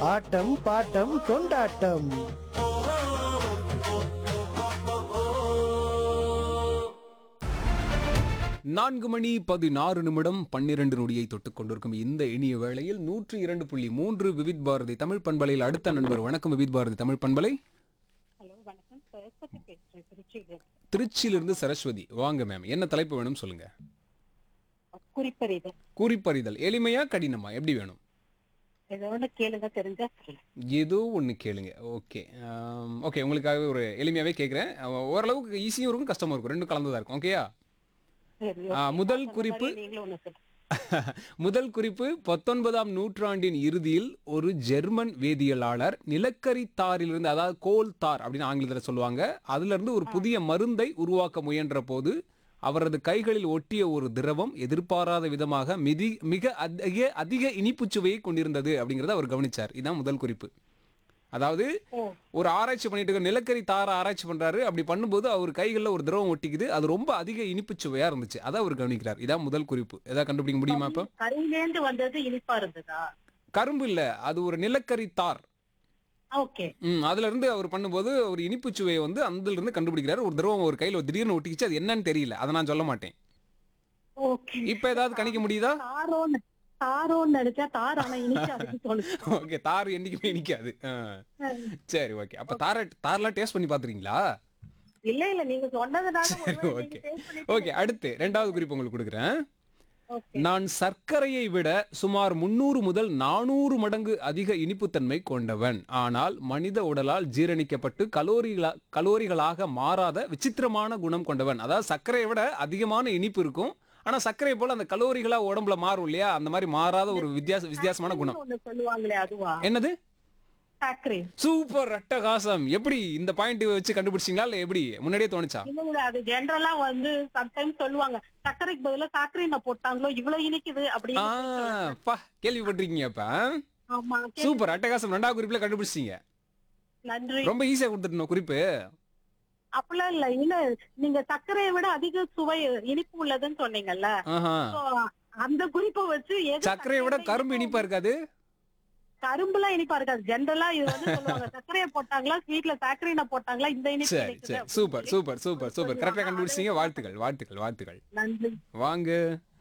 ஆட்டம் bottom கொண்டாட்டம் நான்கு மணி பதினாறு நிமிடம் பன்னிரண்டு நொடியை தொட்டுக் கொண்டிருக்கும் இந்த இனிய வேளையில் நூற்றி இரண்டு புள்ளி மூன்று விவித் பாரதி தமிழ் பண்பலையில் அடுத்த நண்பர் வணக்கம் விவித் பாரதி தமிழ் பண்பலை ஹலோ வணக்கம் சரஸ்வதி பேசுறேன் திருச்சியில திருச்சியிலிருந்து சரஸ்வதி வாங்க மேம் என்ன தலைப்பு வேணும் சொல்லுங்க குறிப்பறிதல் குறிப்பறிதல் எளிமையா கடினமா எப்படி வேணும் ஏதோட கேளுங்க தெரிஞ்சா சொல்லுங்க. ஏதோ ஒன்று கேளுங்க ஓகே ஓகே உங்களுக்காகவே ஒரு எளிமையாவே கேட்குறேன் ஓரளவுக்கு ஈஸியும் இருக்கும் கஷ்டமும் இருக்கும் ரெண்டும் கலந்ததா இருக்கும் ஓகேயா சரி ஆ, okay. முதல் நான் சொன்ன குறிப்பு மாதிரி நீங்களும் ஒண்ணு சொல்லுங்க முதல் குறிப்பு பத்தொன்பதாம் நூற்றாண்டின் இறுதியில் ஒரு ஜெர்மன் வேதியியலாளர் நிலக்கரி தாரிலிருந்து அதாவது கோல் தார் அப்படின்னு ஆங்கிலத்தில் சொல்லுவாங்க அதுல இருந்து ஒரு புதிய மருந்தை உருவாக்க முயன்ற போது அவரது கைகளில் ஒட்டிய ஒரு திரவம் எதிர்பாராத விதமாக மிதி மிக அதிக அதிக இனிப்புச் சுவையை கொண்டிருந்தது அப்படிங்கறத அவர் கவனிச்சார் இதான் முதல் குறிப்பு அதாவது ஓ ஒரு ஆராய்ச்சி பண்ணிட்டு இருக்க நிலக்கரி தார ஆராய்ச்சி பண்றாரு அப்படி பண்ணும்போது அவர் கைகளில் ஒரு திரவம் ஒட்டிக்குது அது ரொம்ப அதிக இனிப்புச் சுவையா இருந்துச்சு அதை அவர் கவனிக்கிறார் இதான் முதல் குறிப்பு ஏதாவது கண்டுபிடிக்க முடியுமா இப்போ கருவிலேந்து வந்தது இனிப்பா இருந்ததா கரும்பு இல்ல அது ஒரு நிலக்கரி தார் ஓகே ம் அதுல இருந்து அவர் பண்ணும்போது ஒரு இனிப்பு சுவையை வந்து அதுல இருந்து கண்டுபிடிக்கிறாரு ஒரு திரவம் ஒரு கையில ஒரு திடீர்னு ஒட்டிக்கிச்சு அது என்னன்னு தெரியல அதை நான் சொல்ல மாட்டேன் ஓகே இப்ப ஏதாவது கணிக்க முடியுதா தாரோன்னு தாரோன்னு நினைச்சா தார் ஆனா இனிச்சு அதுக்கு தோணுச்சு ஓகே தார் என்னைக்குமே நிக்காது ஆ. சரி ஓகே அப்ப தார தாரெல்லாம் டேஸ்ட் பண்ணி பாத்துறீங்களா இல்ல இல்ல நீங்க சொன்னதுனால ஒருவேளை ஓகே நீங்க taste பண்ணிட்டு- ஓகே அடுத்து ரெண்டாவது குறிப்பு உங்களுக்கு கொடுக்குறேன் Okay. நான் சர்க்கரையை விட சுமார் முன்னூறு முதல் நானூறு மடங்கு அதிக இனிப்புத்தன்மை கொண்டவன் ஆனால் மனித உடலால் ஜீரணிக்கப்பட்டு கலோரிகளா கலோரிகளாக மாறாத விசித்திரமான குணம் கொண்டவன் அதாவது சர்க்கரையை விட அதிகமான இனிப்பு இருக்கும் ஆனா சர்க்கரை போல அந்த கலோரிகளா உடம்புல மாறும் இல்லையா அந்த மாதிரி மாறாத ஒரு வித்தியாச வித்தியாசமான குணம் ஒண்ணு சொல்லுவாங்களே அதுவா என்னது சாக்கரி சூப்பர் அட்டகாசம் எப்படி இந்த பாயிண்ட் வச்சு கண்டுபிடிச்சீங்களா இல்ல எப்படி முன்னாடியே தோணுச்சா இல்ல இல்ல அது ஜென்ரலா வந்து சம்டைம்ஸ் சொல்லுவாங்க சர்க்கரைக்கு பதிலா சாக்கரை என்ன போட்டாங்களோ இவ்வளவு இனிக்குது ஆ அப்படின்னு பா கேள்விப்பட்டிருக்கீங்க அப்ப ஆமா கே- சூப்பர் அட்டகாசம் ரெண்டாவது குறிப்புல கண்டுபிடிச்சீங்க நன்றி ரொம்ப ஈஸியா கொடுத்துட்டோம் குறிப்பு அப்படிலாம் இல்ல இல்ல நீங்க சர்க்கரையை விட அதிக சுவை இனிப்பு உள்ளதுன்னு சொன்னீங்கல்ல ஆஹா So, அந்த குறிப்பை வச்சு எது சர்க்கரையை விட கரும்பு இனிப்பா இருக்காது கரும்புலாம் இனிப்பா இருக்காது ஜென்ரலா இது வந்து சொல்லுவாங்க சர்க்கரையை போட்டாங்களா ஸ்வீட்ல சாக்கரையின போட்டாங்களா இந்த இனிப்பு சரி இனிக்குது சரி அப்படின்னு சூப்பர் சொல்லி. சூப்பர் சூப்பர் சூப்பர் கரெக்டா கண்டுபிடிச்சீங்க வாழ்த்துக்கள் வாழ்த்துக்கள் வாழ்த்துக்கள் நன்றி வாங்க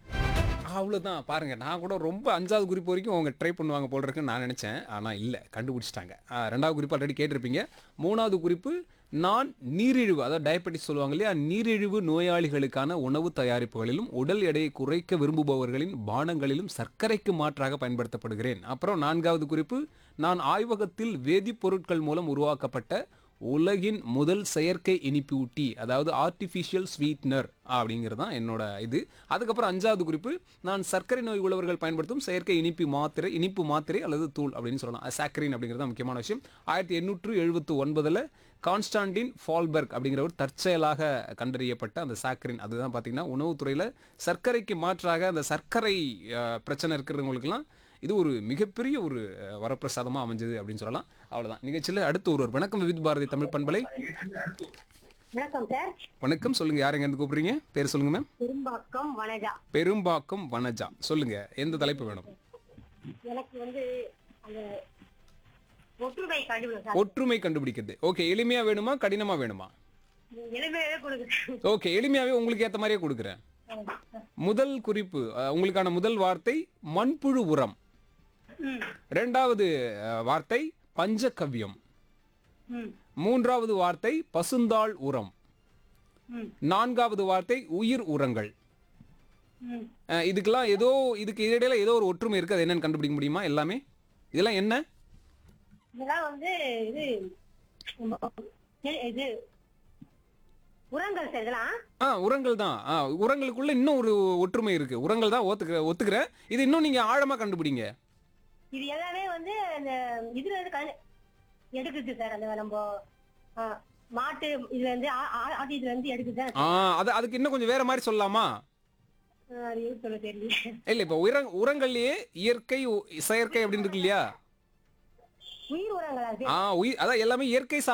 அவ்வளவுதான் பாருங்க நான் கூட ரொம்ப அஞ்சாவது குறிப்பு வரைக்கும் அவங்க ட்ரை பண்ணுவாங்க போல இருக்குன்னு நான் நினைச்சேன் ஆனா இல்ல கண்டுபிடிச்சிட்டாங்க ஆ, ரெண்டாவது குறிப்பு ஆல்ரெடி கேட்டிருப்பீங்க மூணாவது குறிப்பு நான் நீரிழிவு அதாவது டயபெட்டிஸ் சொல்லுவாங்க இல்லையா நீரிழிவு நோயாளிகளுக்கான உணவு தயாரிப்புகளிலும் உடல் எடையை குறைக்க விரும்புபவர்களின் பானங்களிலும் சர்க்கரைக்கு மாற்றாக பயன்படுத்தப்படுகிறேன் அப்புறம் நான்காவது குறிப்பு நான் ஆய்வகத்தில் வேதிப்பொருட்கள் மூலம் உருவாக்கப்பட்ட உலகின் முதல் செயற்கை இனிப்பூட்டி அதாவது ஆர்டிஃபிஷியல் ஸ்வீட்னர் அப்படிங்கிறது தான் என்னோட இது அதுக்கப்புறம் அஞ்சாவது குறிப்பு நான் சர்க்கரை நோய் உள்ளவர்கள் பயன்படுத்தும் செயற்கை இனிப்பு மாத்திரை இனிப்பு மாத்திரை அல்லது தூள் அப்படின்னு சொல்லலாம் சாக்கரின் அப்படிங்கிறது தான் முக்கியமான விஷயம் ஆயிரத்தி எண்ணூற்று எழுபத்து ஒன்பதில் கான்ஸ்டான்டின் ஃபால்பர்க் அப்படிங்கிறவர் தற்செயலாக கண்டறியப்பட்ட அந்த சாக்கரின் அதுதான் பார்த்தீங்கன்னா உணவுத்துறையில் சர்க்கரைக்கு மாற்றாக அந்த சர்க்கரை அஹ், பிரச்சனை இருக்கிறவங்களுக்குலாம் இது ஒரு மிகப்பெரிய ஒரு அஹ், வரப்பிரசாதமா அமைஞ்சது அப்படின்னு சொல்லலாம் அவ்வளவுதான் நிகழ்ச்சியில் அடுத்து ஒரு வணக்கம் விவித் பாரதி தமிழ் பண்பலை வணக்கம் சார் வணக்கம் சொல்லுங்க யார் எங்க இருந்து கூப்பிடுறீங்க பேர் சொல்லுங்க மேம் பெரும்பாக்கம் வனஜா பெரும்பாக்கம் வனஜா சொல்லுங்க எந்த தலைப்பு வேணும் எனக்கு வந்து அந்த ஒற்றுமை கண்டுபிடி சார் ஒற்றுமை கண்டுபிடிக்கிறது ஓகே எளிமையா வேணுமா கடினமா வேணுமா எளிமையாவே கொடுக்குறேன் ஓகே எளிமையாவே உங்களுக்கு ஏத்த மாதிரியே கொடுக்குறேன் முதல் குறிப்பு அஹ், உங்களுக்கான முதல் வார்த்தை மண்புழு உரம் ம், இரண்டாவது அஹ், வார்த்தை பஞ்சகவ்யம் ம், மூன்றாவது வார்த்தை பசுந்தாள் உரம் ம், நான்காவது வார்த்தை உயிர் உரங்கள் ம். அஹ், இதுக்கெல்லாம் ஏதோ இதுக்கு இடையில ஏதோ ஒரு ஒற்றுமை இருக்கு அது என்னன்னு கண்டுபிடிக்க முடியுமா எல்லாமே இதெல்லாம் என்ன இதெல்லாம் வந்து இது இது உரங்கள் சார் இதெல்லாம் ஆ உரங்கள் தான் ஆ உரங்களுக்குள்ள இன்னும் ஒரு ஒற்றுமை இருக்கு உரங்கள் தான் ஒத்துக்க ஒத்துக்கிறேன் இது இன்னும் நீங்க ஆழமா கண்டுபிடிங்க இது எல்லாமே வந்து அந்த இதுல இருந்து கல- எடுக்குது சார் அந்த நம்ம ஆ, மாட்டு இதுல இருந்து ஆ- ஆ- ஆதி இதுல இருந்து எடுக்குது ஆ அது அதுக்கு இன்னும் கொஞ்சம் வேற மாதிரி சொல்லலாமா அது எப்படி சொல்ல தெரியல இல்ல இப்ப உர உரங்கள்லயே இயற்கை உ- செயற்கை அப்படின்னு இருக்கு இல்லையா உயிர் உரங்களா அது ஆ உயிர் அதான் எல்லாமே இயற்கை